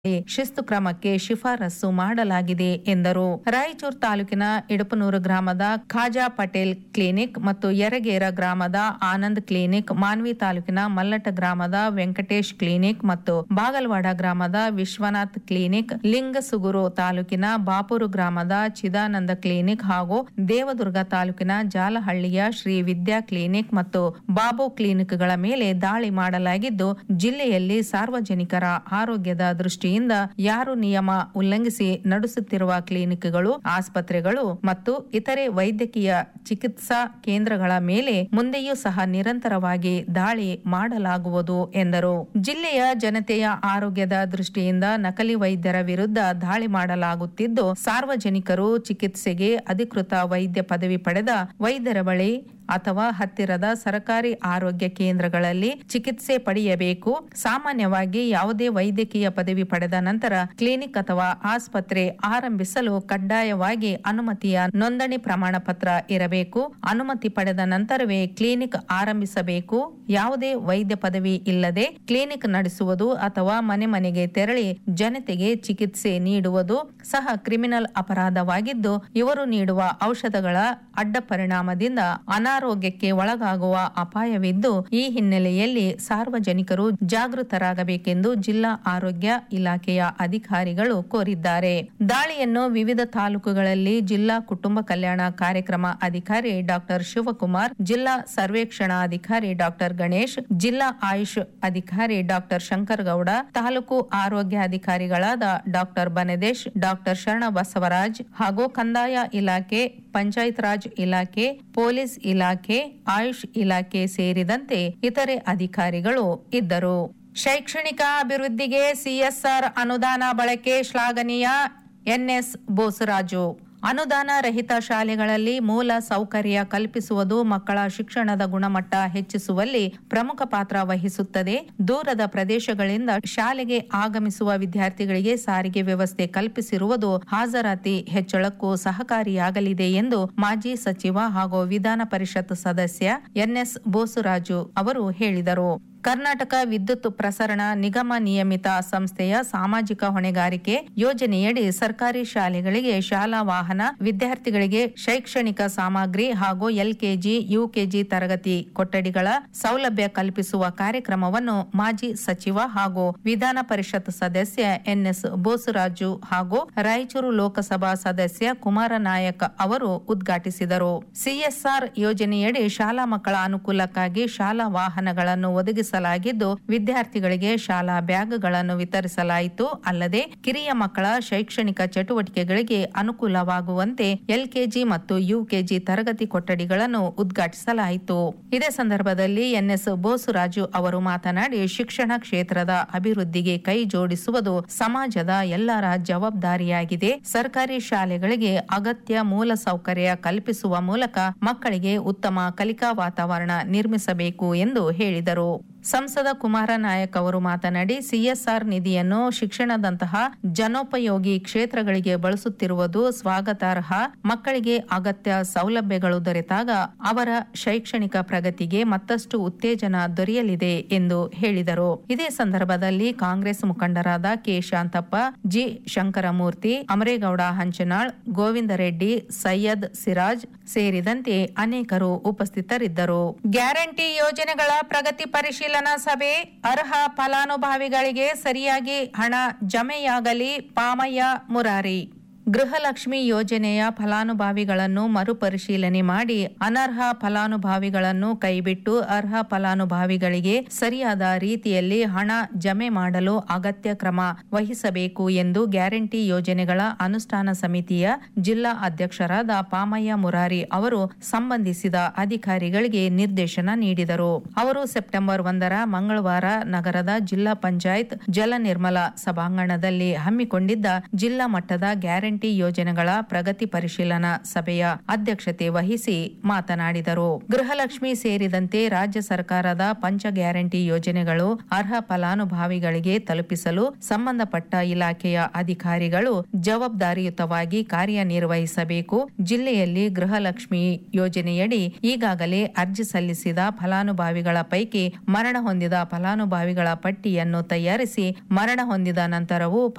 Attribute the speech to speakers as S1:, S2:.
S1: ಶಿಸ್ತು ಕ್ರಮಕ್ಕೆ ಶಿಫಾರಸು ಮಾಡಲಾಗಿದೆ ಎಂದರು ರಾಯಚೂರು ತಾಲೂಕಿನ ಇಡಪನೂರು ಗ್ರಾಮದ ಖಾಜಾ ಪಟೇಲ್ ಕ್ಲಿನಿಕ್ ಮತ್ತು ಯರಗೇರ ಗ್ರಾಮದ ಆನಂದ್ ಕ್ಲಿನಿಕ್ ಮಾನ್ವಿ ತಾಲೂಕಿನ ಮಲ್ಲಟ ಗ್ರಾಮದ ವೆಂಕಟೇಶ್ ಕ್ಲಿನಿಕ್ ಮತ್ತು ಬಾಗಲವಾಡ ಗ್ರಾಮದ ವಿಶ್ವನಾಥ್ ಕ್ಲಿನಿಕ್ ಲಿಂಗಸುಗುರು ತಾಲೂಕಿನ ಬಾಪೂರು ಗ್ರಾಮದ ಚಿದಾನಂದ ಕ್ಲಿನಿಕ್ ಹಾಗೂ ದೇವದುರ್ಗ ತಾಲೂಕಿನ ಜಾಲಹಳ್ಳಿಯ ಶ್ರೀ ವಿದ್ಯಾ ಕ್ಲಿನಿಕ್ ಮತ್ತು ಬಾಬು ಕ್ಲಿನಿಕ್ಗಳ ಮೇಲೆ ದಾಳಿ ಮಾಡಲಾಗಿದ್ದು ಜಿಲ್ಲೆಯಲ್ಲಿ ಸಾರ್ವಜನಿಕರ ಆರೋಗ್ಯದ ದೃಷ್ಟಿಯಿಂದ ಯಾರು ನಿಯಮ ಉಲ್ಲಂಘಿಸಿ ನಡೆಸುತ್ತಿರುವ ಕ್ಲಿನಿಕ್ಗಳು ಆಸ್ಪತ್ರೆಗಳು ಮತ್ತು ಇತರೆ ವೈದ್ಯಕೀಯ ಚಿಕಿತ್ಸಾ ಕೇಂದ್ರಗಳ ಮೇಲೆ ಮುಂದೆಯೂ ಸಹ ನಿರಂತರವಾಗಿ ದಾಳಿ ಮಾಡಲಾಗುವುದು ಎಂದರು ಜಿಲ್ಲೆಯ ಜನತೆಯ ಆರೋಗ್ಯದ ದೃಷ್ಟಿಯಿಂದ ನಕಲಿ ವೈದ್ಯರ ವಿರುದ್ಧ ದಾಳಿ ಮಾಡಲಾಗುತ್ತಿದ್ದು ಸಾರ್ವಜನಿಕರು ಚಿಕಿತ್ಸೆಗೆ ಅಧಿಕೃತ ವೈದ್ಯ ಪದವಿ ಪಡೆದ ವೈದ್ಯರ ಬಳಿ ಅಥವಾ ಹತ್ತಿರದ ಸರ್ಕಾರಿ ಆರೋಗ್ಯ ಕೇಂದ್ರಗಳಲ್ಲಿ ಚಿಕಿತ್ಸೆ ಪಡೆಯಬೇಕು ಸಾಮಾನ್ಯವಾಗಿ ಯಾವುದೇ ವೈದ್ಯಕೀಯ ಪದವಿ ಪಡೆದ ನಂತರ ಕ್ಲಿನಿಕ್ ಅಥವಾ ಆಸ್ಪತ್ರೆ ಆರಂಭಿಸಲು ಕಡ್ಡಾಯವಾಗಿ ಅನುಮತಿಯ ನೋಂದಣಿ ಪ್ರಮಾಣ ಪತ್ರ ಇರಬೇಕು ಅನುಮತಿ ಪಡೆದ ನಂತರವೇ ಕ್ಲಿನಿಕ್ ಆರಂಭಿಸಬೇಕು ಯಾವುದೇ ವೈದ್ಯ ಪದವಿ ಇಲ್ಲದೆ ಕ್ಲಿನಿಕ್ ನಡೆಸುವುದು ಅಥವಾ ಮನೆ ಮನೆಗೆ ತೆರಳಿ ಜನತೆಗೆ ಚಿಕಿತ್ಸೆ ನೀಡುವುದು ಸಹ ಕ್ರಿಮಿನಲ್ ಅಪರಾಧವಾಗಿದ್ದು ಇವರು ನೀಡುವ ಔಷಧಗಳ ಅಡ್ಡ ಪರಿಣಾಮದಿಂದ ಅನಾರೋಗ್ಯಕ್ಕೆ ಒಳಗಾಗುವ ಅಪಾಯವಿದ್ದು ಈ ಹಿನ್ನೆಲೆಯಲ್ಲಿ ಸಾರ್ವಜನಿಕರು ಜಾಗೃತರಾಗಬೇಕೆಂದು ಜಿಲ್ಲಾ ಆರೋಗ್ಯ ಇಲಾಖೆಯ ಅಧಿಕಾರಿಗಳು ಕೋರಿದ್ದಾರೆ ದಾಳಿಯನ್ನು ವಿವಿಧ ತಾಲೂಕುಗಳಲ್ಲಿ ಜಿಲ್ಲಾ ಕುಟುಂಬ ಕಲ್ಯಾಣ ಕಾರ್ಯಕ್ರಮ ಅಧಿಕಾರಿ ಡಾಕ್ಟರ್ ಶಿವಕುಮಾರ್ ಜಿಲ್ಲಾ ಸರ್ವೇಕ್ಷಣಾಧಿಕಾರಿ ಡಾಕ್ಟರ್ ಗಣೇಶ್ ಜಿಲ್ಲಾ ಆಯುಷ್ ಅಧಿಕಾರಿ ಡಾಕ್ಟರ್ ಶಂಕರಗೌಡ ತಾಲೂಕು ಆರೋಗ್ಯಾಧಿಕಾರಿಗಳಾದ ಡಾಕ್ಟರ್ ಬನದೇಶ್ ಡಾಕ್ಟರ್ ಶರಣ ಬಸವರಾಜ್ ಹಾಗೂ ಕಂದಾಯ ಇಲಾಖೆ ಪಂಚಾಯತ್ ರಾಜ್ ಇಲಾಖೆ ಪೊಲೀಸ್ ಇಲಾಖೆ ಆಯುಷ್ ಇಲಾಖೆ ಸೇರಿದಂತೆ ಇತರೆ ಅಧಿಕಾರಿಗಳು ಇದ್ದರು ಶೈಕ್ಷಣಿಕ ಅಭಿವೃದ್ಧಿಗೆ ಸಿಎಸ್ಆರ್ ಅನುದಾನ ಬಳಕೆ ಶ್ಲಾಘನೀಯ ಎನ್ಎಸ್ ಬೋಸರಾಜು ಅನುದಾನ ರಹಿತ ಶಾಲೆಗಳಲ್ಲಿ ಮೂಲ ಸೌಕರ್ಯ ಕಲ್ಪಿಸುವುದು ಮಕ್ಕಳ ಶಿಕ್ಷಣದ ಗುಣಮಟ್ಟ ಹೆಚ್ಚಿಸುವಲ್ಲಿ ಪ್ರಮುಖ ಪಾತ್ರ ವಹಿಸುತ್ತದೆ ದೂರದ ಪ್ರದೇಶಗಳಿಂದ ಶಾಲೆಗೆ ಆಗಮಿಸುವ ವಿದ್ಯಾರ್ಥಿಗಳಿಗೆ ಸಾರಿಗೆ ವ್ಯವಸ್ಥೆ ಕಲ್ಪಿಸಿರುವುದು ಹಾಜರಾತಿ ಹೆಚ್ಚಳಕ್ಕೂ ಸಹಕಾರಿಯಾಗಲಿದೆ ಎಂದು ಮಾಜಿ ಸಚಿವ ಹಾಗೂ ವಿಧಾನ ಪರಿಷತ್ ಸದಸ್ಯ ಎನ್ಎಸ್ ಬೋಸರಾಜು ಅವರು ಹೇಳಿದರು ಕರ್ನಾಟಕ ವಿದ್ಯುತ್ ಪ್ರಸರಣ ನಿಗಮ ನಿಯಮಿತ ಸಂಸ್ಥೆಯ ಸಾಮಾಜಿಕ ಹೊಣೆಗಾರಿಕೆ ಯೋಜನೆಯಡಿ ಸರ್ಕಾರಿ ಶಾಲೆಗಳಿಗೆ ಶಾಲಾ ವಾಹನ ವಿದ್ಯಾರ್ಥಿಗಳಿಗೆ ಶೈಕ್ಷಣಿಕ ಸಾಮಗ್ರಿ ಹಾಗೂ ಎಲ್ಕೆಜಿ ಯುಕೆಜಿ ತರಗತಿ ಕೊಠಡಿಗಳ ಸೌಲಭ್ಯ ಕಲ್ಪಿಸುವ ಕಾರ್ಯಕ್ರಮವನ್ನು ಮಾಜಿ ಸಚಿವ ಹಾಗೂ ವಿಧಾನ ಪರಿಷತ್ ಸದಸ್ಯ ಎನ್ಎಸ್ ಬೋಸರಾಜು ಹಾಗೂ ರಾಯಚೂರು ಲೋಕಸಭಾ ಸದಸ್ಯ ಕುಮಾರ ನಾಯಕ್ ಅವರು ಉದ್ಘಾಟಿಸಿದರು ಸಿಎಸ್ಆರ್ ಯೋಜನೆಯಡಿ ಶಾಲಾ ಮಕ್ಕಳ ಅನುಕೂಲಕ್ಕಾಗಿ ಶಾಲಾ ವಾಹನಗಳನ್ನು ಒದಗಿಸ ಲಾಗಿದ್ದು ವಿದ್ಯಾರ್ಥಿಗಳಿಗೆ ಶಾಲಾ ಬ್ಯಾಗ್ಗಳನ್ನು ವಿತರಿಸಲಾಯಿತು ಅಲ್ಲದೆ ಕಿರಿಯ ಮಕ್ಕಳ ಶೈಕ್ಷಣಿಕ ಚಟುವಟಿಕೆಗಳಿಗೆ ಅನುಕೂಲವಾಗುವಂತೆ ಎಲ್ಕೆಜಿ ಮತ್ತು ಯುಕೆಜಿ ತರಗತಿ ಕೊಠಡಿಗಳನ್ನು ಉದ್ಘಾಟಿಸಲಾಯಿತು ಇದೇ ಸಂದರ್ಭದಲ್ಲಿ ಎನ್ಎಸ್ ಬೋಸುರಾಜು ಅವರು ಮಾತನಾಡಿ ಶಿಕ್ಷಣ ಕ್ಷೇತ್ರದ ಅಭಿವೃದ್ಧಿಗೆ ಕೈ ಜೋಡಿಸುವುದು ಸಮಾಜದ ಎಲ್ಲರ ಜವಾಬ್ದಾರಿಯಾಗಿದೆ ಸರ್ಕಾರಿ ಶಾಲೆಗಳಿಗೆ ಅಗತ್ಯ ಮೂಲ ಸೌಕರ್ಯ ಕಲ್ಪಿಸುವ ಮೂಲಕ ಮಕ್ಕಳಿಗೆ ಉತ್ತಮ ಕಲಿಕಾ ವಾತಾವರಣ ನಿರ್ಮಿಸಬೇಕು ಎಂದು ಹೇಳಿದರು ಸಂಸದ ಕುಮಾರ ನಾಯಕ್ ಅವರು ಮಾತನಾಡಿ ಸಿಎಸ್ಆರ್ ನಿಧಿಯನ್ನು ಶಿಕ್ಷಣದಂತಹ ಜನೋಪಯೋಗಿ ಕ್ಷೇತ್ರಗಳಿಗೆ ಬಳಸುತ್ತಿರುವುದು ಸ್ವಾಗತಾರ್ಹ ಮಕ್ಕಳಿಗೆ ಅಗತ್ಯ ಸೌಲಭ್ಯಗಳು ದೊರೆತಾಗ ಅವರ ಶೈಕ್ಷಣಿಕ ಪ್ರಗತಿಗೆ ಮತ್ತಷ್ಟು ಉತ್ತೇಜನ ದೊರೆಯಲಿದೆ ಎಂದು ಹೇಳಿದರು ಇದೇ ಸಂದರ್ಭದಲ್ಲಿ ಕಾಂಗ್ರೆಸ್ ಮುಖಂಡರಾದ ಕೆ ಶಾಂತಪ್ಪ ಜಿ ಶಂಕರಮೂರ್ತಿ ಅಮರೇಗೌಡ ಹಂಚನಾಳ್ ಗೋವಿಂದ ರೆಡ್ಡಿ ಸೈಯದ್ ಸಿರಾಜ್ ಸೇರಿದಂತೆ ಅನೇಕರು ಉಪಸ್ಥಿತರಿದ್ದರು ಗ್ಯಾರಂಟಿ ಯೋಜನೆಗಳ ಪ್ರಗತಿ ಪರಿಶೀಲನಾ ಸಭೆ ಅರ್ಹ ಫಲಾನುಭವಿಗಳಿಗೆ ಸರಿಯಾಗಿ ಹಣ ಜಮೆಯಾಗಲಿ ಪಾಮಯ್ಯ ಮುರಾರಿ ಗೃಹಲಕ್ಷ್ಮಿ ಯೋಜನೆಯ ಫಲಾನುಭವಿಗಳನ್ನು ಮರುಪರಿಶೀಲನೆ ಮಾಡಿ ಅನರ್ಹ ಫಲಾನುಭವಿಗಳನ್ನು ಕೈಬಿಟ್ಟು ಅರ್ಹ ಫಲಾನುಭವಿಗಳಿಗೆ ಸರಿಯಾದ ರೀತಿಯಲ್ಲಿ ಹಣ ಜಮೆ ಮಾಡಲು ಅಗತ್ಯ ಕ್ರಮ ವಹಿಸಬೇಕು ಎಂದು ಗ್ಯಾರಂಟಿ ಯೋಜನೆಗಳ ಅನುಷ್ಠಾನ ಸಮಿತಿಯ ಜಿಲ್ಲಾ ಅಧ್ಯಕ್ಷರಾದ ಪಾಮಯ್ಯ ಮುರಾರಿ ಅವರು ಸಂಬಂಧಿಸಿದ ಅಧಿಕಾರಿಗಳಿಗೆ ನಿರ್ದೇಶನ ನೀಡಿದರು ಅವರು ಸೆಪ್ಟೆಂಬರ್ ಒಂದರ ಮಂಗಳವಾರ ನಗರದ ಜಿಲ್ಲಾ ಪಂಚಾಯತ್ ಜಲ ನಿರ್ಮಲ ಸಭಾಂಗಣದಲ್ಲಿ ಹಮ್ಮಿಕೊಂಡಿದ್ದ ಜಿಲ್ಲಾ ಮಟ್ಟದ ಗ್ಯಾರಂಟಿ ಯೋಜನೆಗಳ ಪ್ರಗತಿ ಪರಿಶೀಲನಾ ಸಭೆಯ ಅಧ್ಯಕ್ಷತೆ ವಹಿಸಿ ಮಾತನಾಡಿದರು ಗೃಹಲಕ್ಷ್ಮಿ ಸೇರಿದಂತೆ ರಾಜ್ಯ ಸರ್ಕಾರದ ಪಂಚ ಗ್ಯಾರಂಟಿ ಯೋಜನೆಗಳು ಅರ್ಹ ಫಲಾನುಭವಿಗಳಿಗೆ ತಲುಪಿಸಲು ಸಂಬಂಧಪಟ್ಟ ಇಲಾಖೆಯ ಅಧಿಕಾರಿಗಳು ಜವಾಬ್ದಾರಿಯುತವಾಗಿ ಕಾರ್ಯನಿರ್ವಹಿಸಬೇಕು ಜಿಲ್ಲೆಯಲ್ಲಿ ಗೃಹಲಕ್ಷ್ಮಿ ಯೋಜನೆಯಡಿ ಈಗಾಗಲೇ ಅರ್ಜಿ ಸಲ್ಲಿಸಿದ ಫಲಾನುಭವಿಗಳ ಪೈಕಿ ಮರಣ ಹೊಂದಿದ ಫಲಾನುಭವಿಗಳ ಪಟ್ಟಿಯನ್ನು ತಯಾರಿಸಿ ಮರಣ ಹೊಂದಿದ ನಂತರವೂ